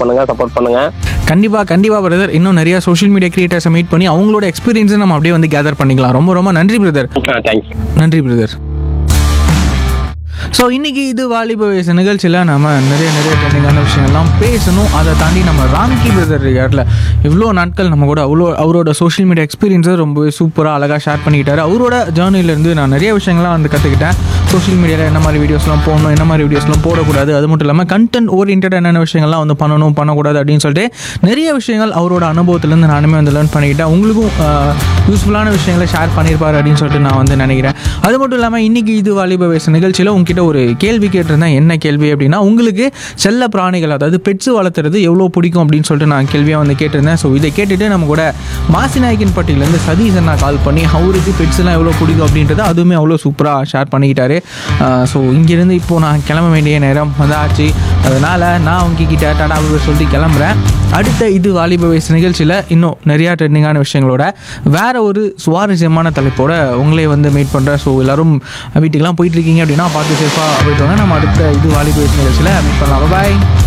பண்ணுங்க சப்போர்ட் பண்ணுங்க கண்டிப்பாக கண்டிப்பாக பிரதர் இன்னும் நிறைய சோஷியல் மீடியா கிரியேட்டர்ஸை மீட் பண்ணி அவங்களோட எக்ஸ்பீரியன்ஸை நம்ம அப்படியே வந்து கேதர் பண்ணிக்கலாம் ரொம்ப ரொம்ப நன்றி பிரதர் தேங்க்ஸ் நன்றி பிரதர் ஸோ இன்னைக்கு இது வாலிப வயசு நிகழ்ச்சியில் நம்ம நிறைய நிறைய ட்ரெண்டிங்கான விஷயங்கள்லாம் பேசணும் அதை தாண்டி நம்ம ராம்கி பிரதர் யாரில் இவ்வளோ நாட்கள் நம்ம கூட அவ்வளோ அவரோட சோஷியல் மீடியா எக்ஸ்பீரியன்ஸை ரொம்ப சூப்பராக அழகாக ஷேர் பண்ணிக்கிட்டாரு அவரோட ஜேர்னிலேருந்து நான் நிறைய விஷயங்கள்லாம் வந்து கற்றுக்கிட்டேன் சோஷியல் மீடியாவில் என்ன மாதிரி வீடியோஸ்லாம் போடணும் என்ன மாதிரி வீடியோஸ்லாம் போடக்கூடாது அது மட்டும் இல்லாமல் கண்டென்ட் ஓரியன்ட் என்னென்ன விஷயங்கள்லாம் வந்து பண்ணணும் பண்ணக்கூடாது அப்படின்னு சொல்லிட்டு நிறைய விஷயங்கள் அவரோட அனுபவத்திலேருந்து நானுமே வந்து லேர்ன் பண்ணிக்கிட்டேன் உங்களுக்கும் யூஸ்ஃபுல்லான விஷயங்களை ஷேர் பண்ணியிருப்பார் அப்படின்னு சொல்லிட்டு நான் வந்து நினைக்கிறேன் அது மட்டும் இல்லாமல் இன்னைக்கு இது வாலிப வயசு நிகழ்ச்சியில் உங்ககிட்ட ஒரு கேள்வி கேட்டிருந்தேன் என்ன கேள்வி அப்படின்னா உங்களுக்கு செல்ல பிராணிகள் அதாவது பெட்ஸ் வளர்த்துறது எவ்வளோ பிடிக்கும் அப்படின்னு சொல்லிட்டு நான் கேள்வியாக வந்து கேட்டிருந்தேன் ஸோ இதை கேட்டுட்டு நம்ம கூட மாசிநாயக்கன் பட்டியிலேருந்து சதீஷ் அண்ணா கால் பண்ணி அவருக்கு பெட்ஸ்லாம் எவ்வளோ பிடிக்கும் அப்படின்றத அதுவுமே அவ்வளோ சூப்பராக ஷேர் பண்ணிக்கிட்டாரு ஸோ இங்கேருந்து இப்போது நான் கிளம்ப வேண்டிய நேரம் வந்தாச்சு அதனால் நான் உங்ககிட்ட டாடா பாய் சொல்லிட்டு கிளம்புறேன் அடுத்த இது வாலிப வயசு நிகழ்ச்சியில் இன்னும் நிறையா ட்ரெண்டிங்கான விஷயங்களோட வேற ஒரு சுவாரஸ்யமான தலைப்போட உங்களே வந்து மீட் பண்ணுறேன் ஸோ எல்லாரும் வீட்டுக்கெல்லாம் போயிட்டு இருக்கீங்க அப்படின்னா பார்த்து சேஃபாக போயிட்டு வாங்க நம்ம அடுத்த இது வாலிப வயசு நிகழ்ச்சியில் மீட் பண்ணலாம் பாய்